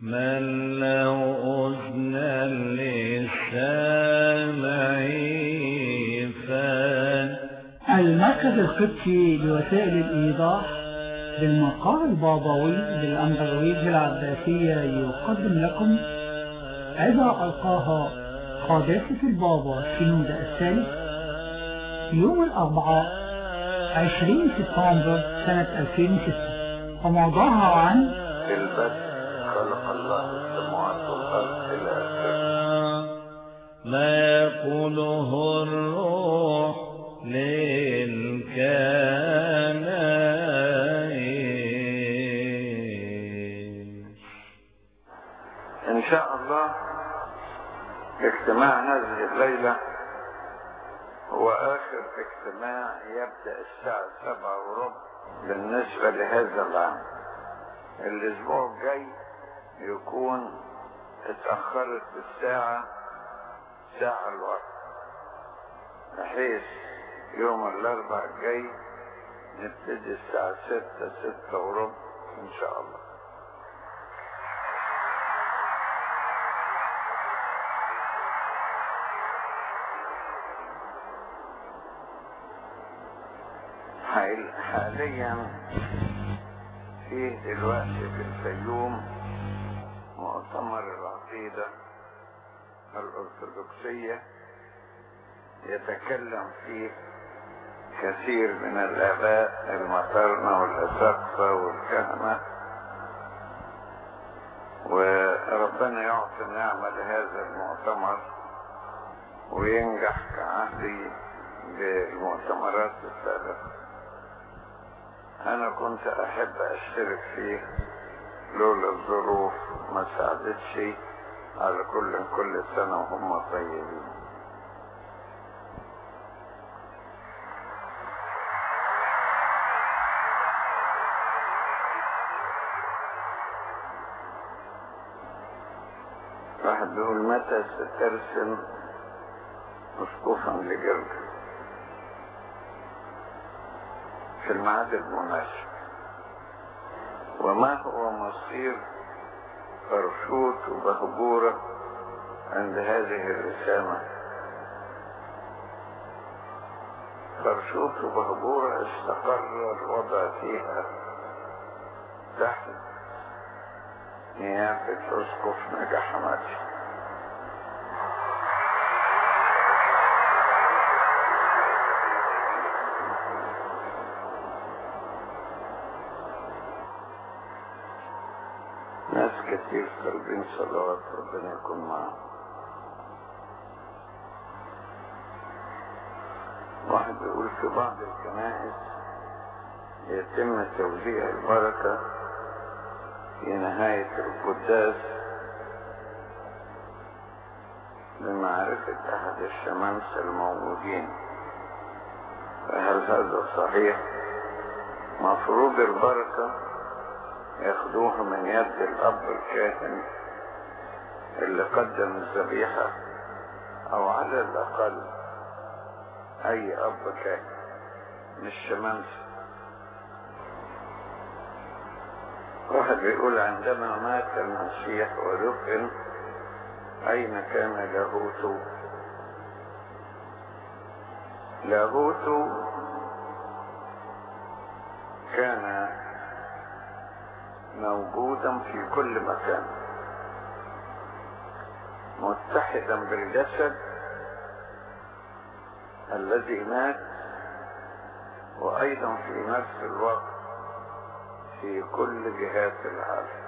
من له أذنا للسامع فان المركز القدسي لوسائل الإيضاح بالمقال البابوي بالأندرويد العباسية يقدم لكم إذا ألقاها قادسة البابا شنود الثالث يوم الأربعاء 20 سبتمبر سنة 2006 وموضوعها عن في البدء خلق الله السماوات والأرض إلى آخره ما يقوله الروح للكنائس إن شاء الله اجتماع هذه الليلة هو آخر اجتماع يبدأ الساعة سبعة وربع بالنسبة لهذا العام الأسبوع الجاي يكون اتأخرت بالساعة ساعة الوقت بحيث يوم الأربع الجاي نبتدي الساعة ستة ستة وربع إن شاء الله حال- حاليا فيه دلوقتي في الفيوم مؤتمر العقيدة الأرثوذكسية يتكلم فيه كثير من الآباء المطرنة والأساقفة والكهنة وربنا يعطي النعمة لهذا المؤتمر وينجح كعهدي بالمؤتمرات السابقة أنا كنت أحب أشترك فيه لولا الظروف ما ساعدتش على كل كل سنة وهم طيبين واحد بيقول متى سترسم مسقوفا لجلد في الميعاد المناسب وما هو مصير فرشوت وبهبورة عند هذه الرسامة فرشوت وبهبورة استقر الوضع فيها تحت نيافة أسقف نجا حمادي ناس كتير طالبين صلوات ربنا يكون معاهم واحد بيقول في بعض الكنائس يتم توزيع البركة في نهاية القداس بمعرفة أحد الشمامسة الموجودين فهل هذا صحيح؟ مفروض البركة ياخدوها من يد الأب الكاهن اللي قدم الذبيحة أو على الأقل أي أب كاهن مش شمامسة واحد بيقول عندما مات المسيح ودفن أين كان لاهوت لاهوت كان موجودا في كل مكان متحدا بالجسد الذي مات وأيضا في نفس الوقت في كل جهات العالم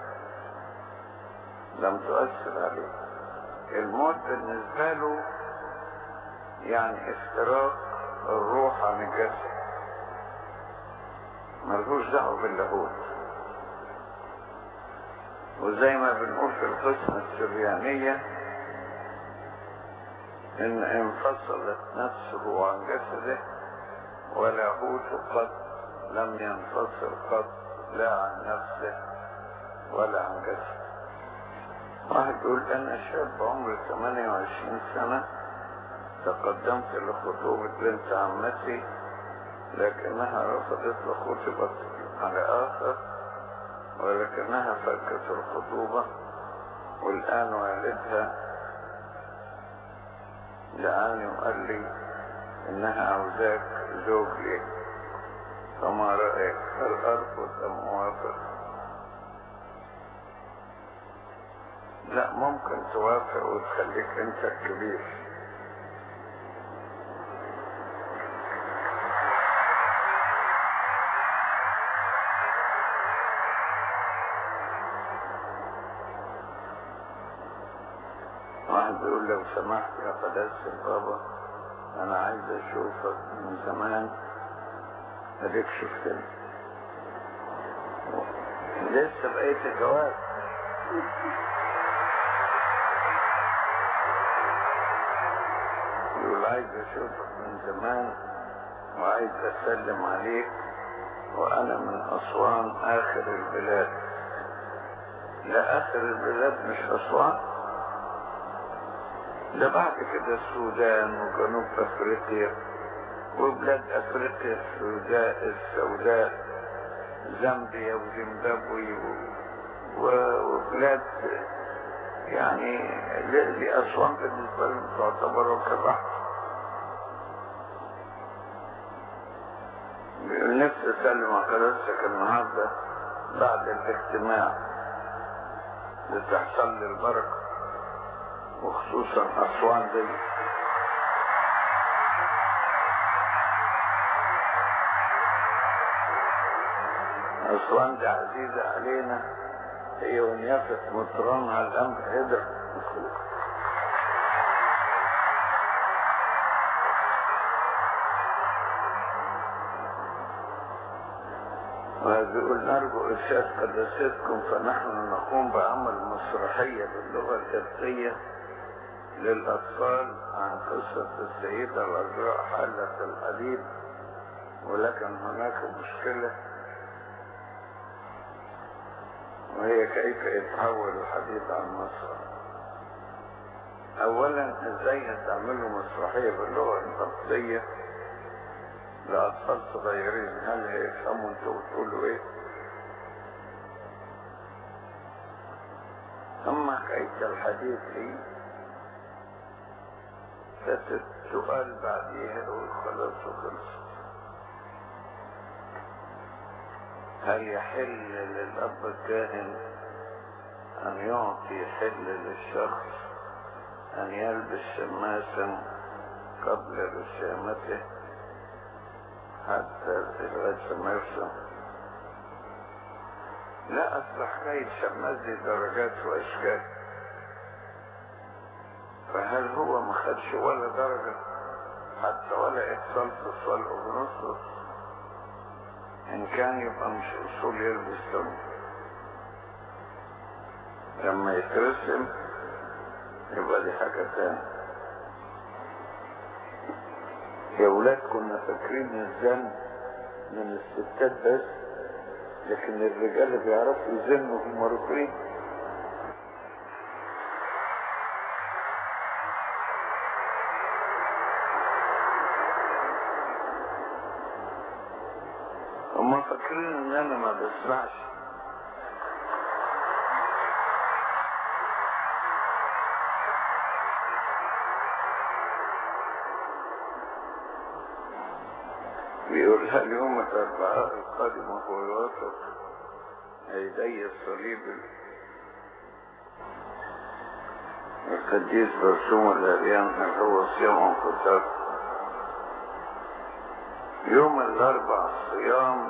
لم تؤثر عليه الموت بالنسبة له يعني افتراق الروح عن الجسد ملهوش دعوة باللاهوت وزي ما بنقول في القسمة السريانية إن انفصلت نفسه عن جسده ولاهوت قد لم ينفصل قط لا عن نفسه ولا عن جسده واحد يقول أنا شاب عمري 28 سنة تقدمت لخطوبة بنت عمتي لكنها رفضت وخطبت على آخر ولكنها فكت الخطوبة والآن والدها دعاني وقال لي إنها عاوزاك زوج لي فما رأيك هل أرفض أم أوافق لا ممكن توافق وتخليك أنت الكبير واحد بيقول لو سمحت يا قداسة البابا أنا عايز أشوفك من زمان أديك شفتني لسه بقيت الجواز يقول عايز أشوفك من زمان وعايز أسلم عليك وأنا من أسوان آخر البلاد لا آخر البلاد مش أسوان ده بعد كده السودان وجنوب افريقيا وبلاد افريقيا السوداء السوداء زامبيا وزيمبابوي و- و- وبلاد يعني ل- لأسوان بالنسبة لهم تعتبر كبحر بيقول نفسي أسلم على حضرتك النهاردة بعد الاجتماع لتحصل لي البركة وخصوصا أسوان دي أسوان دي عزيزة علينا هي ونيافة مطرانها الأمر هدر ويقول نرجو إرشاد قداستكم فنحن نقوم بعمل مسرحية باللغة القبطية للأطفال عن قصة السيدة العذراء حلة الحديد ولكن هناك مشكلة وهي كيف يتحول الحديد عن مصر أولا إزاي هتعملوا مسرحية باللغة القبطية لأطفال صغيرين هل هيفهموا انتوا بتقولوا ايه؟ أما حكاية الحديث دي ستسؤال بعديها وخلاص وخلص هل يحل للأب الكاهن أن يعطي حل للشخص أن يلبس شماسا قبل رسامته حتى لغاية ما يرسم لا أصل حكاية شماس دي درجات وأشكال فهل هو ما خدش ولا درجة حتى ولا اتصلت ولا أغنصص إن كان يبقى مش أصول يلبس تم لما يترسم يبقى دي حاجة تانية يا ولاد كنا فاكرين الزن من الستات بس لكن الرجال بيعرفوا يزنوا في المرتين هما فاكرين ان انا ما بسمعش بيقول هل يوم الأربعاء القادم وهو يوافق يدي الصليب القديس برسوم الأريان هل هو صيام فطر يوم الأربع صيام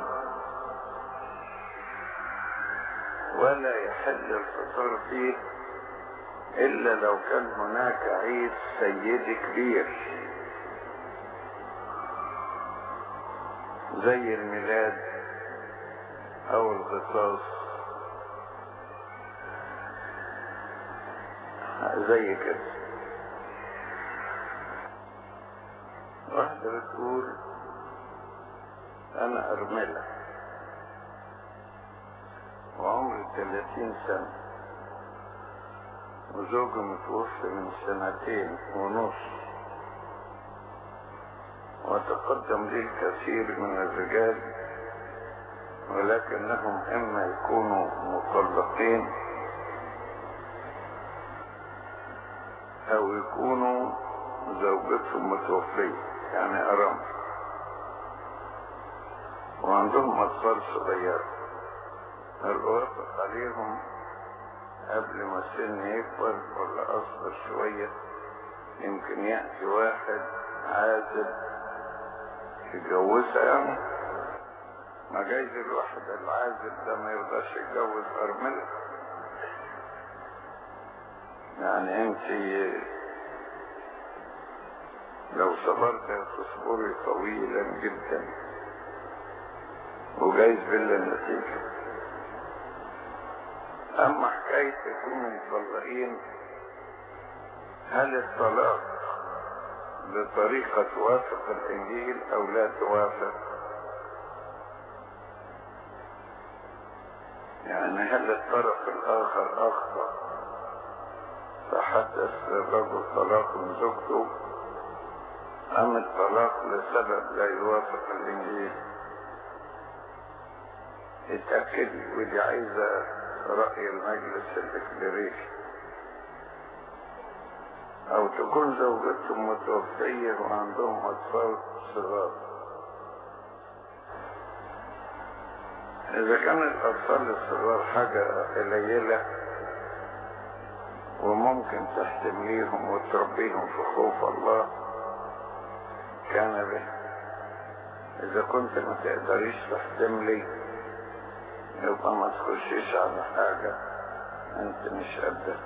ولا يحل الفطر فيه إلا لو كان هناك عيد سيدي كبير زي الميلاد او الغطاس زي كده واحدة بتقول انا ارملة وعمري 30 سنة وزوجي متوفي من سنتين ونص وتقدم لي الكثير من الرجال ولكنهم إما يكونوا مطلقين او يكونوا زوجتهم متوفية يعني ارامل وعندهم اطفال صغيرة الوافق عليهم قبل ما السن يكبر ولا اصغر شوية يمكن يأتي واحد عازب يتجوزها يعني ما جايز الواحد العازب ده ما يرضاش يتجوز ارملة يعني انت لو صبرت تصبري طويلا جدا وجايز بلا نتيجة اما حكاية يكونوا مطلقين هل الطلاق بطريقة توافق الانجيل او لا توافق يعني هل الطرف الاخر اخطأ فحدث للرجل طلاق من زوجته ام الطلاق لسبب لا يوافق الانجيل اتأكدي ودي عايزة رأي المجلس الإكليريكي أو تكون زوجتهم متوفية وعندهم أطفال صغار إذا كان الأطفال الصغار حاجة قليلة وممكن تحتمليهم وتربيهم في خوف الله كان به إذا كنت ما تقدريش تحتملي يبقى ما تخشيش على حاجة أنت مش قدها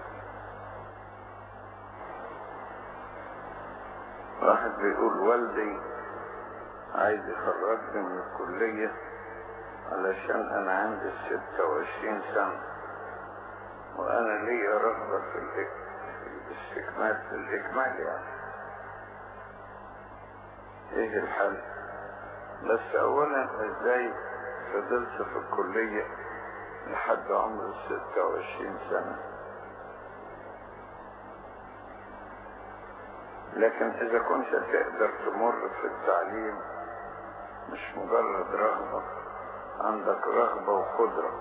واحد بيقول والدي عايز يخرجني من الكلية علشان أنا عندي ستة وعشرين سنة وأنا ليا رغبة في الاستكمال في الإكمال يعني إيه الحل؟ بس أولا إزاي فضلت في الكلية لحد عمر الستة وعشرين سنة لكن إذا كنت تقدر تمر في التعليم مش مجرد رغبة عندك رغبة وقدرة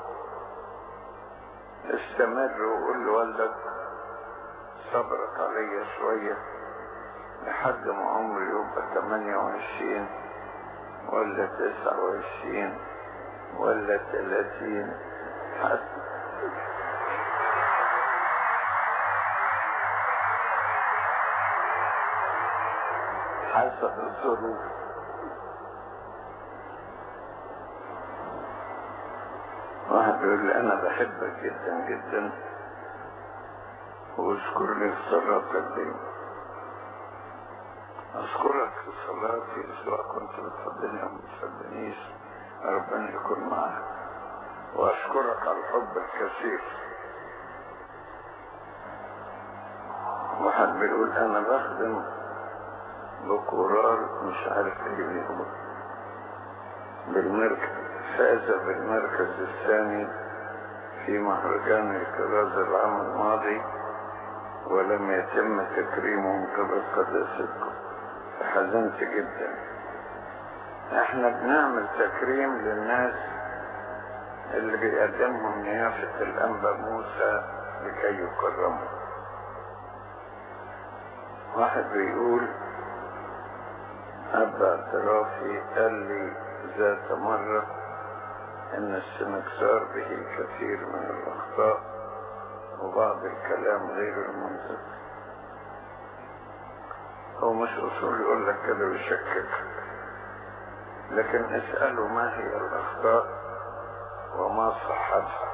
استمر وقول لوالدك صبرك عليا شوية لحد ما عمري يبقى 28 ولا 29 ولا 30 حتى حسب الظروف واحد بيقول لي انا بحبك جدا جدا واذكر لي في صلاتك دي اذكرك في صلاتي سواء كنت بتحبني او ما بتحبنيش ربنا يكون معك واشكرك على الحب الكثير واحد بيقول انا بخدم بقرار مش عارف ايه بيقول بالمركز فاز بالمركز الثاني في مهرجان الكراز العام الماضي ولم يتم تكريمه من قبل قداستكم فحزنت جدا احنا بنعمل تكريم للناس اللي بيقدمهم نيافة الأنبا موسى لكي يكرموا واحد بيقول أبا اعترافي قال لي ذات مرة إن السنكسار به كثير من الأخطاء وبعض الكلام غير المنطق هو مش أصول يقول لك كده ويشكك لكن اسأله ما هي الأخطاء وما صحتها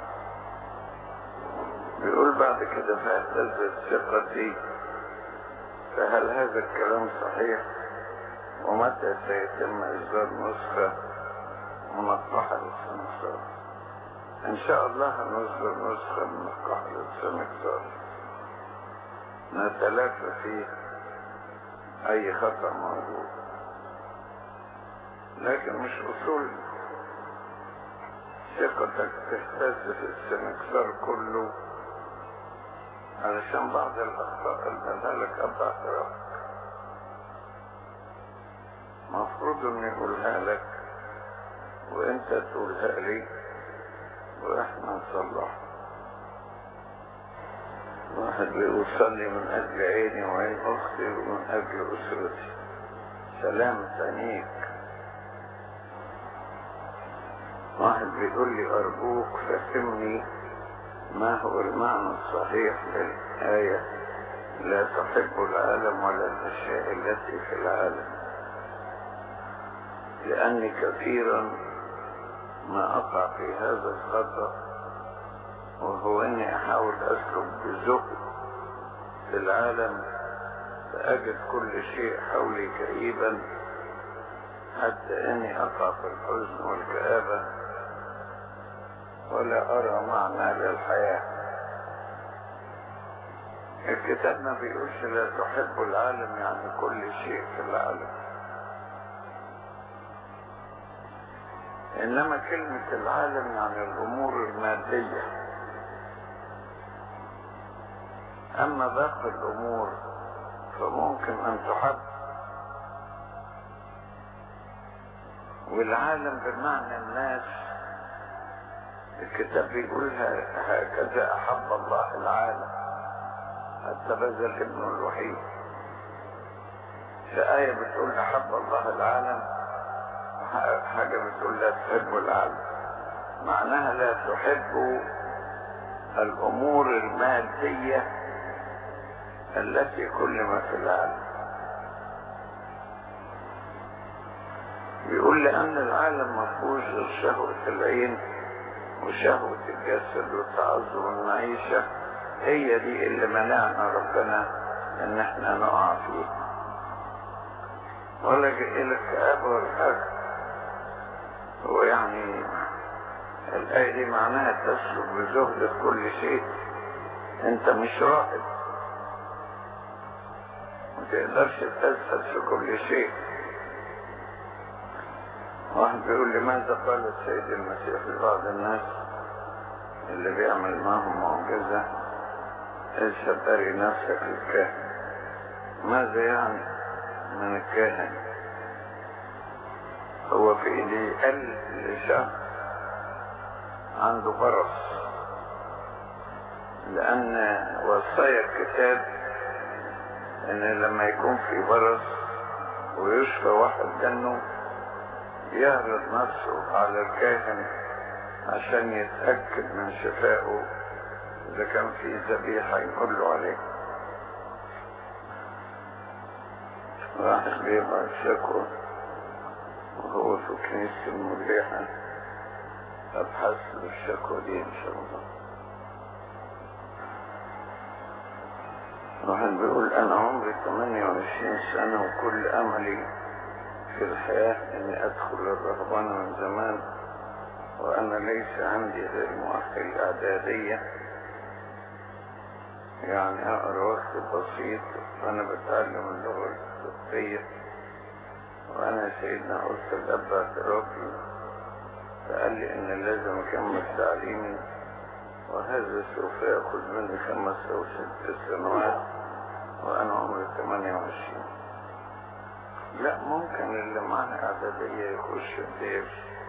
بيقول بعد كده فاهتزت ثقتي فهل هذا الكلام صحيح ومتى سيتم إصدار نسخة منقحة للسمكسار إن شاء الله هنصدر نسخة منقحة للسمكسار نتلافى فيه أي خطأ موجود لكن مش أصول ثقتك تهتز في السمكسار كله علشان بعض الأخطاء اللي لك أبا اعترافك مفروض انه يقولها لك وانت تقولها لي واحنا نصلح واحد بيقول صلي من أجل عيني وعين أختي ومن أجل أسرتي سلامة عينيك واحد بيقول لي أرجوك فهمني ما هو المعنى الصحيح للآية لا تحب العالم ولا الأشياء التي في العالم لأني كثيرا ما أقع في هذا الخطأ وهو أني أحاول أسلك بذوق في العالم فأجد كل شيء حولي كئيبا حتى أني أقع في الحزن والكآبة ولا أرى معنى للحياة الكتاب ما بيقولش لا تحب العالم يعني كل شيء في العالم إنما كلمة العالم يعني الأمور المادية أما باقي الأمور فممكن أن تحب والعالم بمعنى الناس الكتاب بيقولها هكذا أحب الله العالم حتى بذل ابنه الوحيد في آية بتقول أحب الله العالم حاجة بتقول لا تحب العالم معناها لا تحب الأمور المادية التي كل ما في العالم بيقول لأن العالم مفهوش غير شهوة العين وشهوة الجسد والتعظم المعيشة هي دي اللي منعنا ربنا ان احنا نقع فيه ولا جاي لك كآبة ولا حاجة هو يعني الآية دي معناها تسلك بزهد في كل شيء انت مش رائد ما تقدرش تزهد في كل شيء واحد بيقول لماذا قال السيد المسيح لبعض الناس اللي بيعمل معهم معجزة اذهب اري نفسك للكاهن ماذا يعني من الكاهن هو في ايدي ألف لشهر عنده برص لأن وصايا الكتاب إن لما يكون في برص ويشفى واحد منه يعرض نفسه على الكاهن عشان يتأكد من شفائه إذا كان في ذبيحة يقول له عليه واحد بيبعت شكوى وهو في كنيسة المريحة أبحث الشكوى دي إن شاء الله واحد بيقول أنا عمري 28 سنة وكل أملي في الحياة اني ادخل الرهبانة من زمان وانا ليس عندي غير مؤهل اعدادية يعني اقرا وقت بسيط وانا بتعلم اللغة القبطية وانا سيدنا قلت الاب اعترافي فقال لي ان لازم اكمل تعليمي وهذا سوف ياخذ مني خمس او ست سنوات وانا عمري 28 لا ممكن اللي معاه اعدادية يخش الدير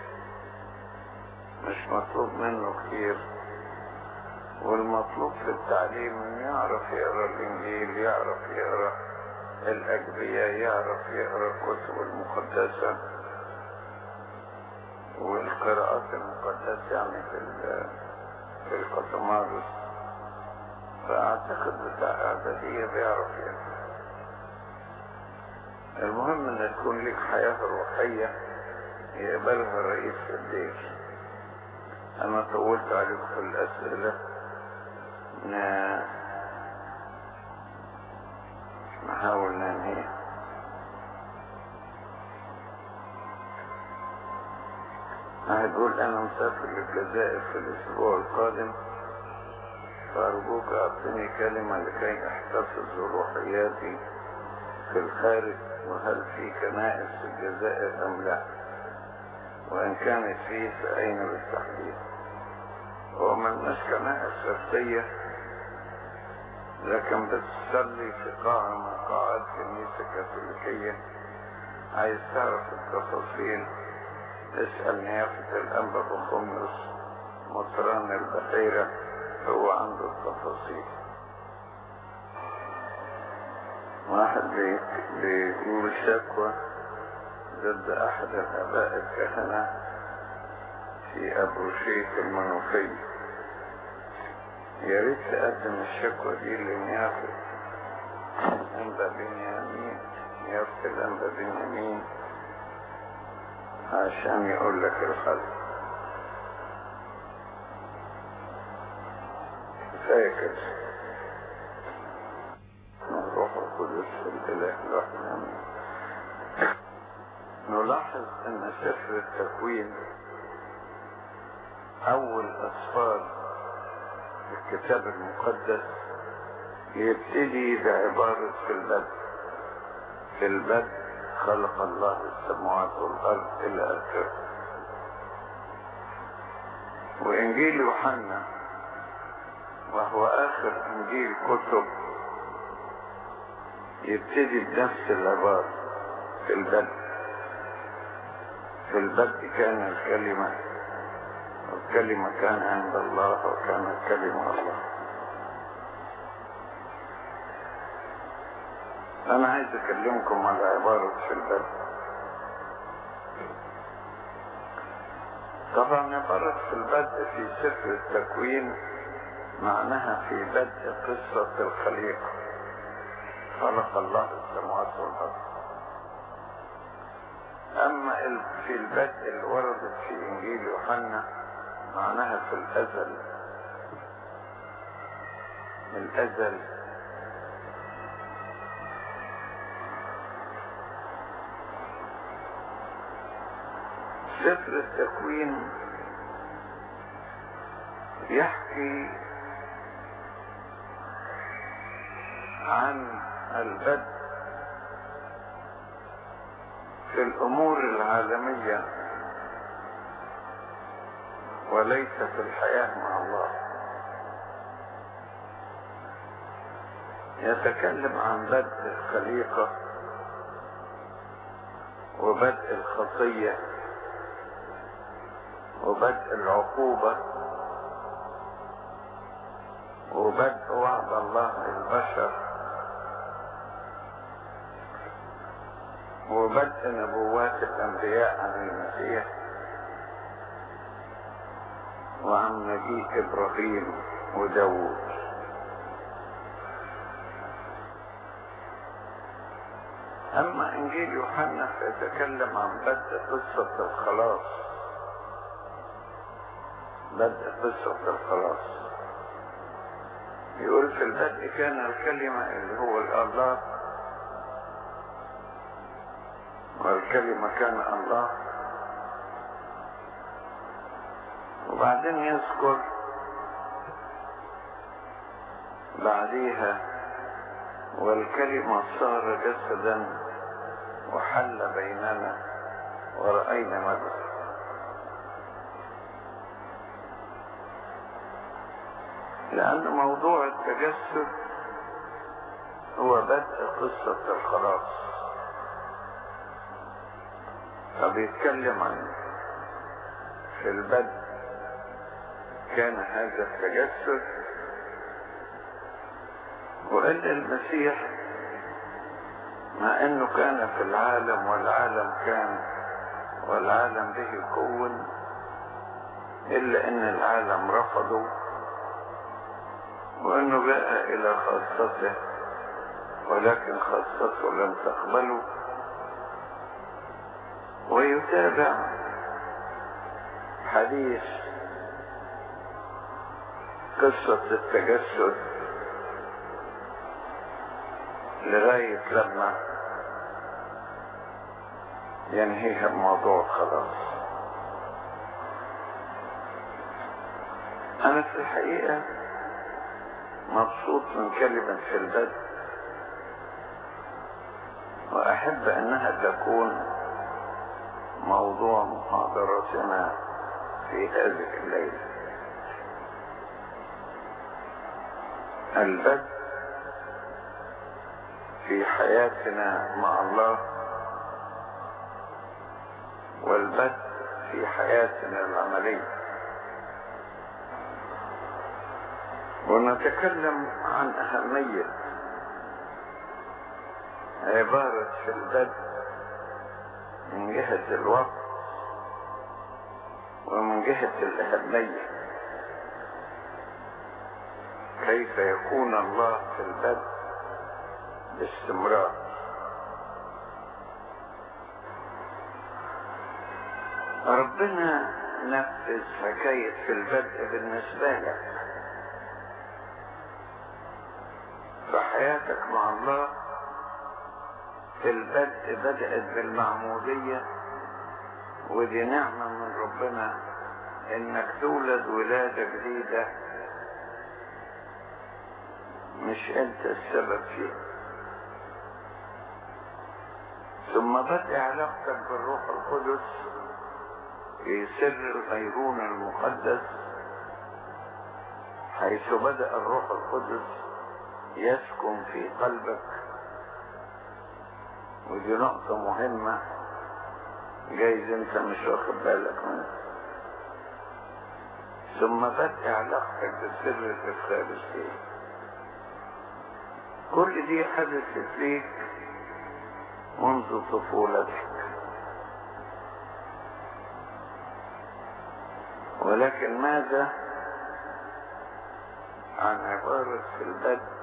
مش مطلوب منه كتير والمطلوب في التعليم انه يعرف يقرا الانجيل يعرف يقرا الاجبية يعرف يقرا الكتب المقدسة والقراءات المقدسة يعني في في القطمارس فاعتقد بتاع اعدادية بيعرف يقرا المهم ان تكون لك حياة روحية يقبلها رئيس الدير انا طولت عليكم في الاسئلة نحاول ننهي هقول انا مسافر للجزائر في الاسبوع القادم فارجوك اعطيني كلمة لكي احتفظ روحياتي في الخارج وهل في كنائس في الجزائر أم لا وإن كانت فيه فأين بالتحديد ومن كنائس شرطية لكن بتصلي في قاعة من قاعات كنيسة كاثوليكية عايز تعرف التفاصيل اسأل نيافة الأنبا بخمس مطران البحيرة هو عنده التفاصيل واحد بي- بيقول شكوى ضد أحد الآباء الكهنة في أبروشية المنوفية يا ريت تقدم الشكوى دي لنيافة أنبا بنيامين نيافة الأنبا بنيامين عشان يقول لك الحل كفاية كده الروح القدس الإله الواحد آمين نلاحظ أن سفر التكوين أول أسفار الكتاب المقدس يبتدي بعبارة في البدء في البدء خلق الله السماوات والأرض إلى آخره وإنجيل يوحنا وهو آخر إنجيل كتب يبتدي بنفس العبارة في البدء في البدء كان الكلمة والكلمة كان عند الله وكان الكلمة الله أنا عايز أكلمكم على عبارة في البدء طبعا عبارة في البدء في سفر التكوين معناها في بدء قصة الخليقة خلق الله السماوات والأرض أما ال- في البدء اللي وردت في إنجيل يوحنا معناها في الأزل الأزل سفر التكوين يحكي عن البدء في الأمور العالمية وليس في الحياة مع الله يتكلم عن بدء الخليقة وبدء الخطية وبدء العقوبة وبدء وعد الله للبشر وبدء نبوات الأنبياء عن المسيح وعن مجيء إبراهيم وداود أما إنجيل يوحنا فيتكلم عن بدء قصة الخلاص بدء قصة الخلاص يقول في البدء كان الكلمة اللي هو الله والكلمة كان الله وبعدين يذكر بعديها والكلمة صار جسدا وحل بيننا ورأينا مجد لأن موضوع التجسد هو بدء قصة الخلاص فبيتكلم عن في البدء كان هذا التجسد وأن المسيح مع أنه كان في العالم والعالم كان والعالم به كون إلا أن العالم رفضه وأنه جاء إلى خاصته ولكن خاصته لم تقبله ويتابع حديث قصة التجسد لغاية لما ينهيها الموضوع خلاص أنا في الحقيقة مبسوط من كلمة في البدء وأحب أنها تكون موضوع محاضرتنا في هذه الليلة البدء في حياتنا مع الله والبدء في حياتنا العملية ونتكلم عن أهمية عبارة في البدء من جهة الوقت ومن جهة الأهمية كيف يكون الله في البدء باستمرار ربنا نفذ حكاية في البدء بالنسبة لك فحياتك مع الله في البدء بدأت بالمعمودية ودي نعمة من ربنا انك تولد ولادة جديدة مش انت السبب فيها ثم بدأ علاقتك بالروح القدس في سر الغيرون المقدس حيث بدأ الروح القدس يسكن في قلبك ودي نقطة مهمة جايز انت مش واخد بالك منها ثم بدأ علاقتك بسر الإفخارستية كل دي حدثت ليك منذ طفولتك ولكن ماذا عن عبارة في البدء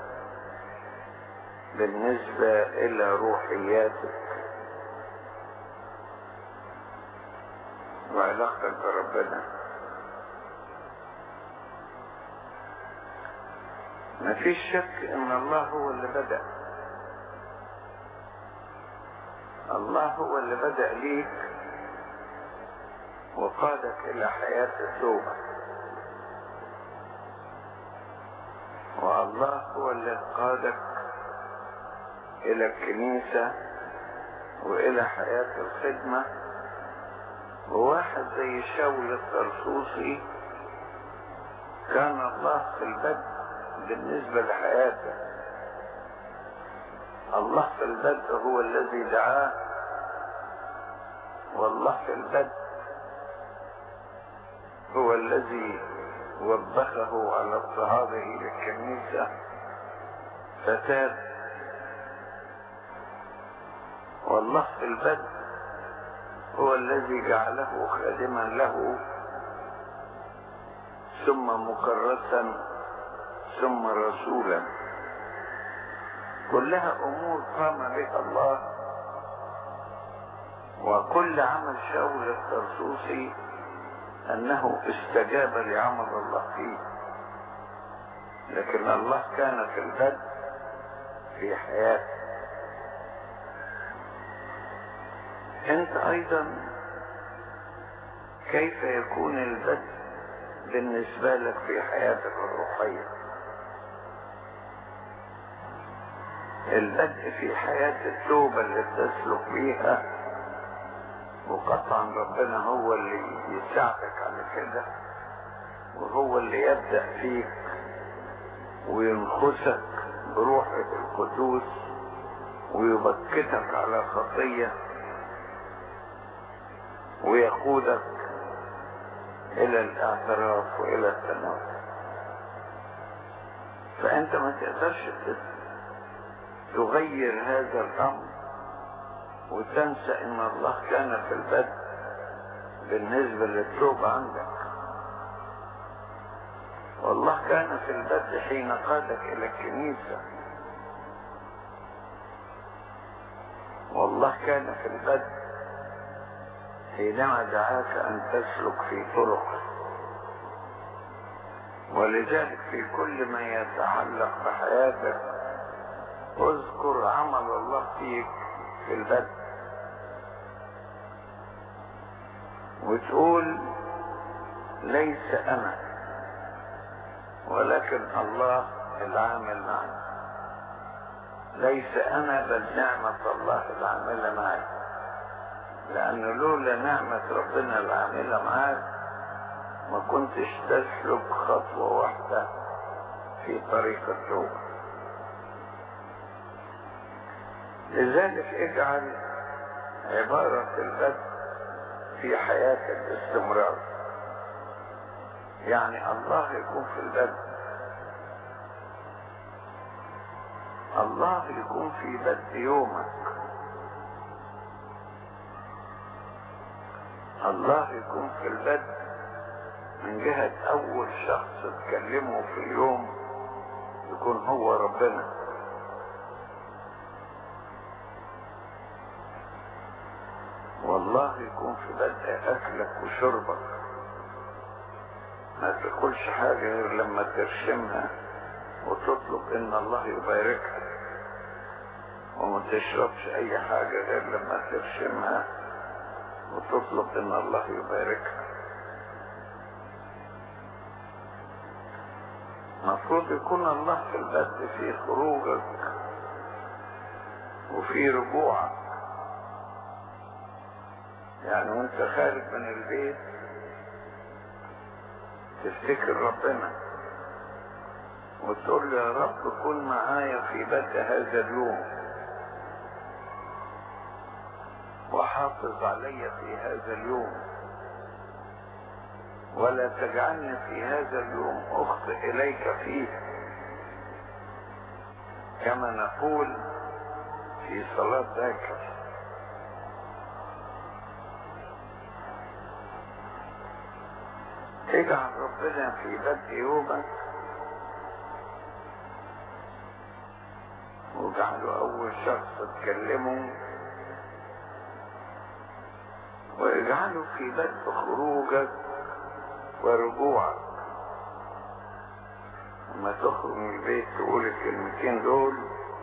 بالنسبة إلى روحياتك وعلاقتك بربنا مفيش شك ان الله هو اللي بدأ الله هو اللي بدأ ليك وقادك الى حياة التوبة والله هو اللي قادك الى الكنيسة والى حياة الخدمة وواحد زي شاول الطرسوسي كان الله في البدء بالنسبة لحياته الله في البدء هو الذي دعاه والله في البدء هو الذي وبخه على اضطهاده للكنيسة فتاب والله في البدء هو الذي جعله خادما له ثم مكرسا ثم رسولا كلها امور قام بها الله وكل عمل شاول الطرسوسي انه استجاب لعمل الله فيه لكن الله كان في البدء في حياته انت ايضا كيف يكون البدء بالنسبة لك في حياتك الروحية البدء في حياة التوبة اللي تسلك فيها وقطعا ربنا هو اللي يساعدك على كده وهو اللي يبدأ فيك وينخسك بروحه القدوس ويبكتك على خطية ويقودك الى الاعتراف والى التناول فانت ما تقدرش تغير هذا الامر وتنسى ان الله كان في البدء بالنسبة للتوبة عندك والله كان في البدء حين قادك الى الكنيسة والله كان في البدء حينما دعاك ان تسلك في طرقه ولذلك في كل ما يتعلق بحياتك اذكر عمل الله فيك في البدء وتقول ليس انا ولكن الله العامل معي ليس انا بل نعمة الله العاملة معي لأنه لولا نعمة ربنا العاملة معاك ما كنتش تسلك خطوة واحدة في طريق التوبة لذلك اجعل عبارة البدء في حياتك باستمرار يعني الله يكون في البدء الله يكون في بدء يومك الله يكون في البدء من جهة أول شخص تكلمه في اليوم يكون هو ربنا والله يكون في بدء أكلك وشربك ما تاكلش حاجة غير لما ترشمها وتطلب إن الله يباركها وما تشربش أي حاجة غير لما ترشمها وتطلب إن الله يباركها المفروض يكون الله في البدء في خروجك وفي رجوعك يعني وانت خارج من البيت تفتكر ربنا وتقول له يا رب كن معايا في بدء هذا اليوم وحافظ علي في هذا اليوم ولا تجعلني في هذا اليوم اخطئ اليك فيه كما نقول في صلاة ذاكر اجعل ربنا في بدء يومك واجعله اول شخص تكلمه واجعله في بدء خروجك ورجوعك لما تخرج من البيت تقول الكلمتين دول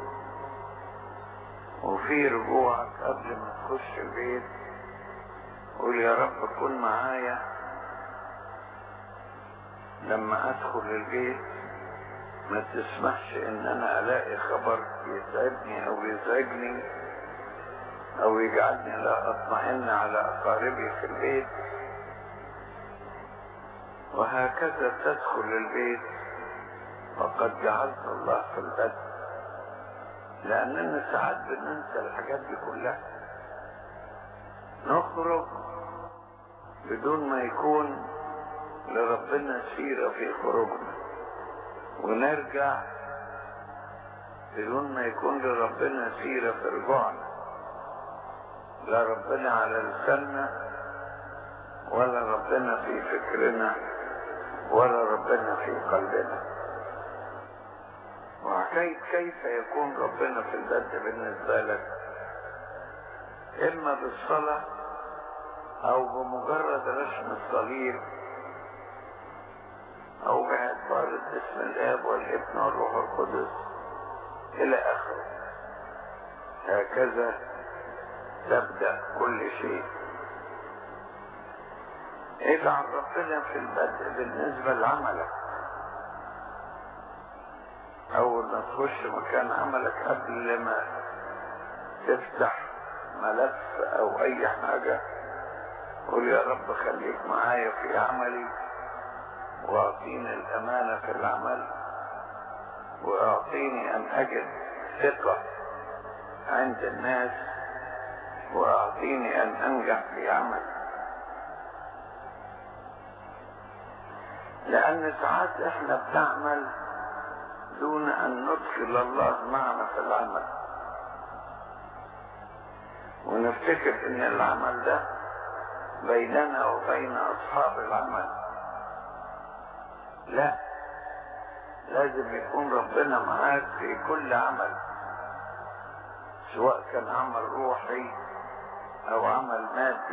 وفي رجوعك قبل ما تخش البيت قول يا رب كن معايا لما ادخل البيت ما تسمحش ان انا الاقي خبر يتعبني او يزعجني او يجعلني لا اطمئن على اقاربي في البيت وهكذا تدخل البيت وقد جعلت الله في البدء لاننا ساعات بننسى الحاجات دي كلها نخرج بدون ما يكون لربنا سيرة في خروجنا ونرجع بدون ما يكون لربنا سيرة في رجوعنا لا ربنا على لساننا ولا ربنا في فكرنا ولا ربنا في قلبنا وحكاية كيف يكون ربنا في البدء بالنسبة لك إما بالصلاة أو بمجرد رسم الصليب أو بعبارة باسم الآب والابن والروح القدس إلى آخره هكذا تبدأ كل شيء اجعل ربنا في البدء بالنسبة لعملك أول ما تخش مكان عملك قبل ما تفتح ملف أو أي حاجة قول يا رب خليك معايا في عملي واعطيني الامانة في العمل واعطيني ان اجد ثقة عند الناس واعطيني ان انجح في عمل لان ساعات احنا بنعمل دون ان ندخل الله معنا في العمل ونفتكر ان العمل ده بيننا وبين اصحاب العمل لا لازم يكون ربنا معاك في كل عمل سواء كان عمل روحي او عمل مادي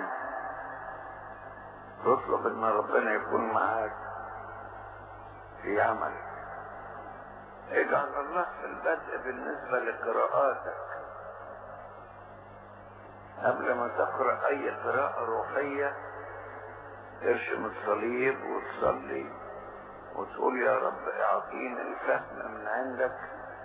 تطلب ان ربنا يكون معاك في عملك اجعل الله في البدء بالنسبة لقراءاتك قبل ما تقرأ اي قراءة روحية ترشم الصليب وتصلي وتقول يا رب اعطيني الفهم من عندك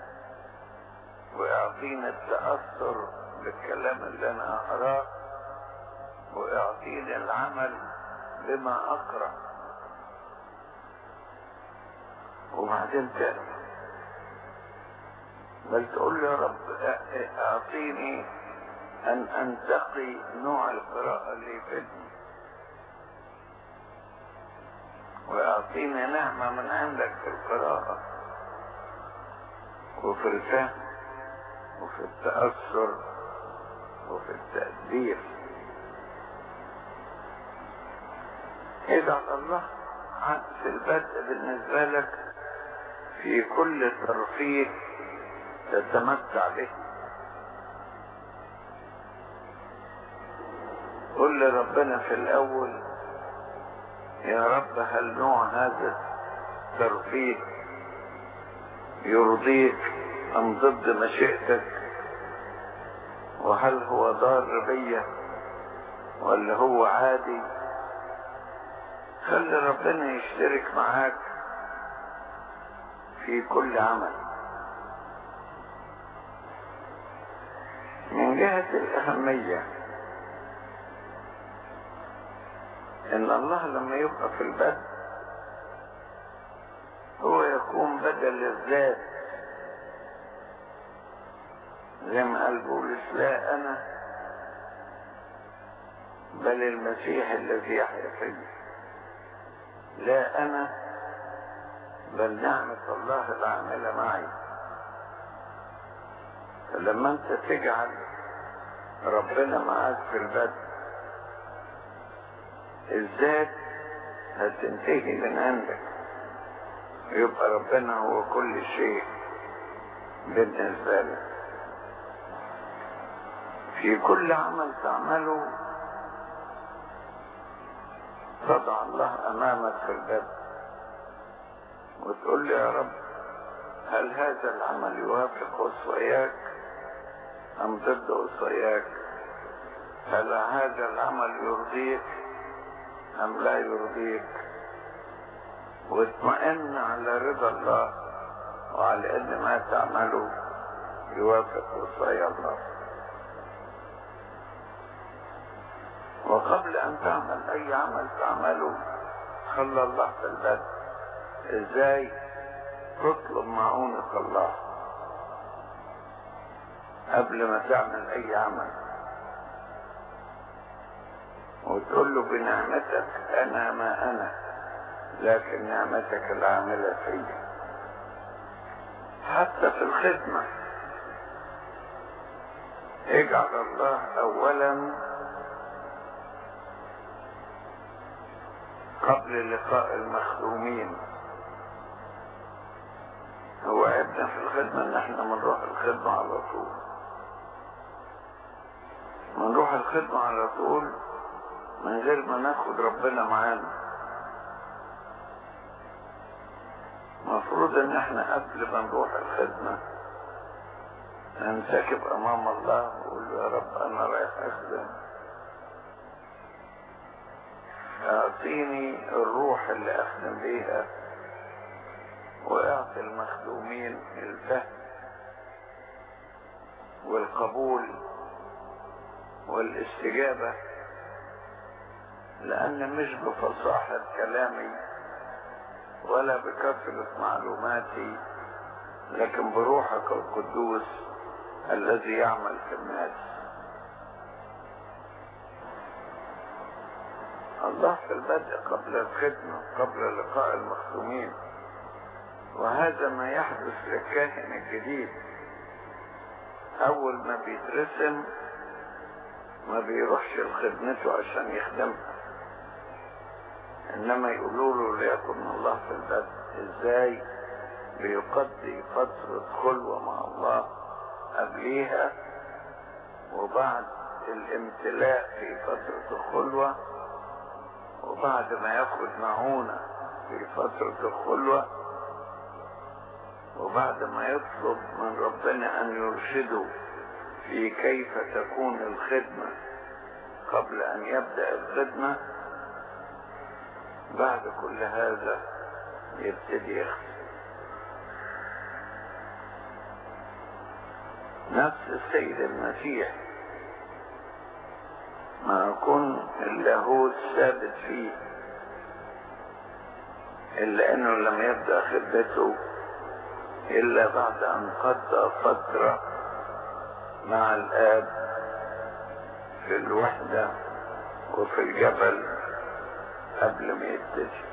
واعطيني التأثر بالكلام اللي انا اقراه واعطيني العمل بما اقرأ وبعدين تاني بل تقول يا رب اعطيني ان انتقي نوع القراءة اللي يفيدني واعطيني نعمة من عندك في القراءة وفي الفهم وفي التأثر وفي التأدير اجعل الله في البدء بالنسبة لك في كل ترفيه تتمتع به قل لربنا في الأول يا رب هل نوع هذا الترفيه يرضيك أم ضد مشيئتك وهل هو ضار بيا ولا هو عادي خلي ربنا يشترك معاك في كل عمل من جهة الأهمية إن الله لما يبقى في البدء هو يكون بدل الذات زي ما قال بولس لا أنا بل المسيح الذي يحيا فيه لا أنا بل نعمة الله العاملة معي فلما أنت تجعل ربنا معاك في البدء الذات هتنتهي من عندك يبقى ربنا هو كل شيء بالنسبة لك في كل عمل تعمله تضع الله أمامك في الباب وتقول لي يا رب هل هذا العمل يوافق وصاياك أم ضد وصاياك هل هذا العمل يرضيك أم لا يرضيك واطمئن على رضا الله وعلى أن ما تعمله يوافق وصايا الله وقبل أن تعمل أي عمل تعمله خلى الله في البدء إزاي تطلب معونة الله قبل ما تعمل أي عمل وتقول له بنعمتك أنا ما أنا لكن نعمتك العاملة فيا حتى في الخدمة اجعل الله أولا قبل لقاء المخدومين هو عيبنا في الخدمة ان احنا بنروح الخدمة على طول بنروح الخدمة على طول من غير ما ناخد ربنا معانا مفروض ان احنا قبل ما نروح الخدمة ننسكب امام الله ونقول له يا رب انا رايح اخدم اعطيني الروح اللي اخدم بيها واعطي المخدومين الفهم والقبول والاستجابة لأن مش بفصاحة كلامي ولا بكثرة معلوماتي لكن بروحك القدوس الذي يعمل في الناس الله في البدء قبل الخدمة قبل لقاء المخدومين وهذا ما يحدث للكاهن الجديد أول ما بيترسم ما بيروحش لخدمته عشان يخدمها إنما يقولوا له ليكن الله في البدء إزاي بيقضي فترة خلوة مع الله قبليها وبعد الامتلاء في فترة الخلوة وبعد ما ياخد معونة في فترة الخلوة وبعد ما يطلب من ربنا أن يرشده في كيف تكون الخدمة قبل أن يبدأ الخدمة بعد كل هذا يبتدي يخدم نفس السيد المسيح ما يكون اللاهوت ثابت فيه إلا أنه لم يبدأ خدمته إلا بعد أن قضى فترة مع الآب في الوحدة وفي الجبل قبل ما يبتدي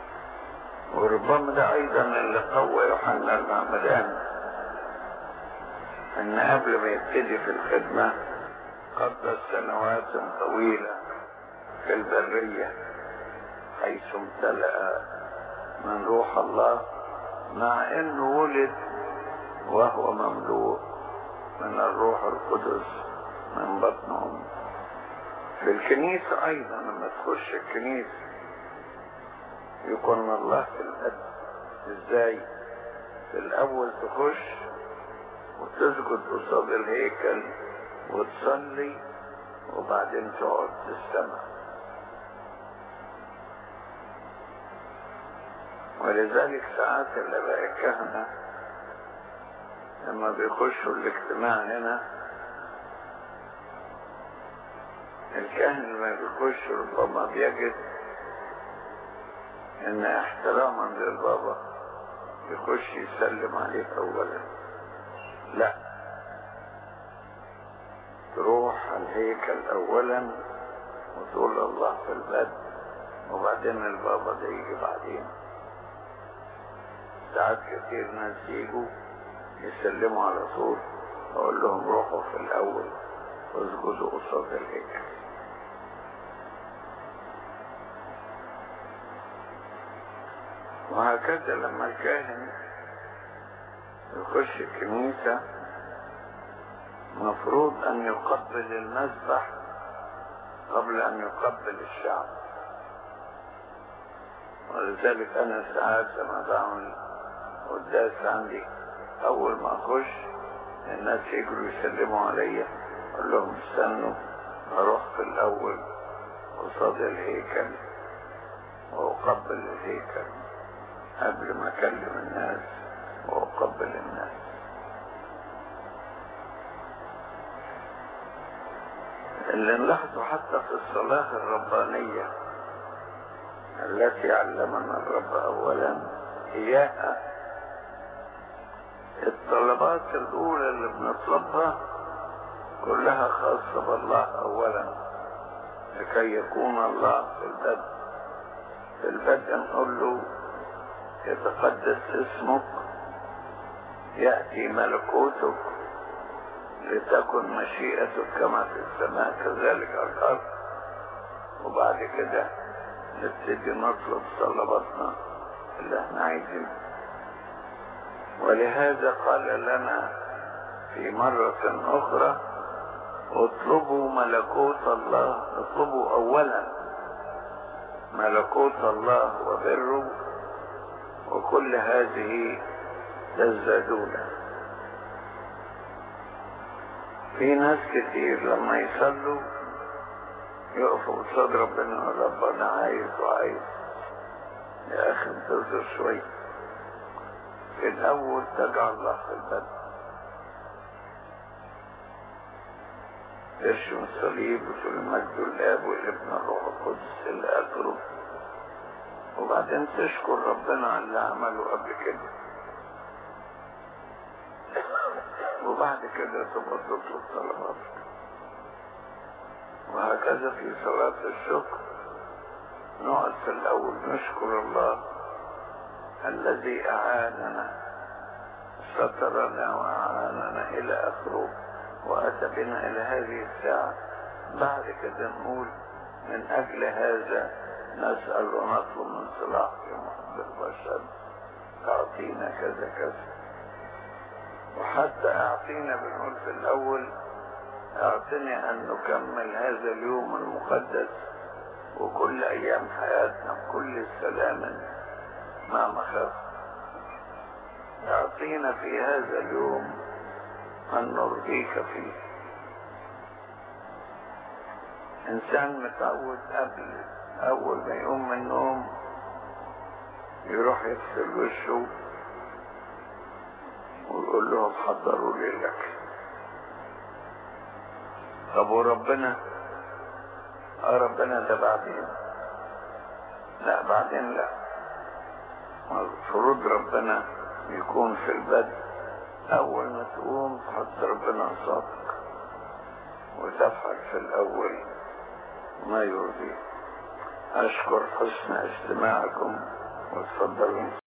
وربما ده أيضا اللي قوى يوحنا المعمدان ان قبل ما يبتدي في الخدمة قضى سنوات طويلة في البرية حيث امتلأ من روح الله مع انه ولد وهو مملوء من الروح القدس من بطن امه في الكنيسة ايضا لما تخش الكنيسة يكون الله في القلب ازاي في الاول تخش وتسجد قصاد الهيكل وتصلي وبعدين تقعد تستمع ولذلك ساعات الاباء الكهنة لما بيخشوا الاجتماع هنا الكاهن لما بيخش ربما بيجد ان احتراما للبابا يخش يسلم عليه اولا لا تروح الهيكل اولا وتقول الله في البد وبعدين البابا ده يجي بعدين ساعات كتير ناس يجوا يسلموا على طول اقول لهم روحوا في الاول واسجدوا قصاد الهيكل وهكذا لما الكاهن يخش الكنيسة مفروض أن يقبل المذبح قبل أن يقبل الشعب ولذلك أنا ساعات لما بعمل قداس عندي أول ما أخش الناس يجروا يسلموا عليا أقول لهم استنوا أروح في الأول قصاد الهيكل وأقبل الهيكل قبل ما أكلم الناس وأقبل الناس اللي نلاحظه حتى في الصلاة الربانية التي علمنا الرب أولا إياها الطلبات الأولى اللي بنطلبها كلها خاصة بالله أولا لكي يكون الله في البدء في البدء نقول له يتقدس اسمك يأتي ملكوتك لتكن مشيئتك كما في السماء كذلك على الأرض وبعد كده نبتدي نطلب طلباتنا اللي احنا عايزينه ولهذا قال لنا في مرة أخرى اطلبوا ملكوت الله اطلبوا أولا ملكوت الله وبره وكل هذه تزدادون في ناس كتير لما يصلوا يقفوا قصاد ربنا يقول رب انا عايز وعايز يا اخي انتظر شوية في الاول تجعل الله في البدء ترشم الصليب وتقول المجد الاب والابن الروح القدس الى اخره وبعدين تشكر ربنا على اللي عمله قبل كده وبعد كده تبقى تطلب طلباتك وهكذا في صلاة الشكر نقعد في الأول نشكر الله الذي أعاننا سترنا وأعاننا إلى آخره وأتى بنا إلى هذه الساعة بعد كده نقول من أجل هذا نسأل ونطلب من صلاح في محب البشر أعطينا كذا كذا وحتى أعطينا بنقول في الأول أعطني أن نكمل هذا اليوم المقدس وكل أيام حياتنا بكل سلام مع مخافة أعطينا في هذا اليوم أن نرضيك فيه إنسان متعود قبل أول ما يقوم من النوم يروح يغسل وشه ويقول لهم حضروا لي الأكل طب وربنا اه ربنا ده بعدين لا بعدين لا المفروض ربنا يكون في البدء اول ما تقوم تحط ربنا قصادك وتفعل في الاول ما يرضيه اشكر حسن استماعكم وتفضلوا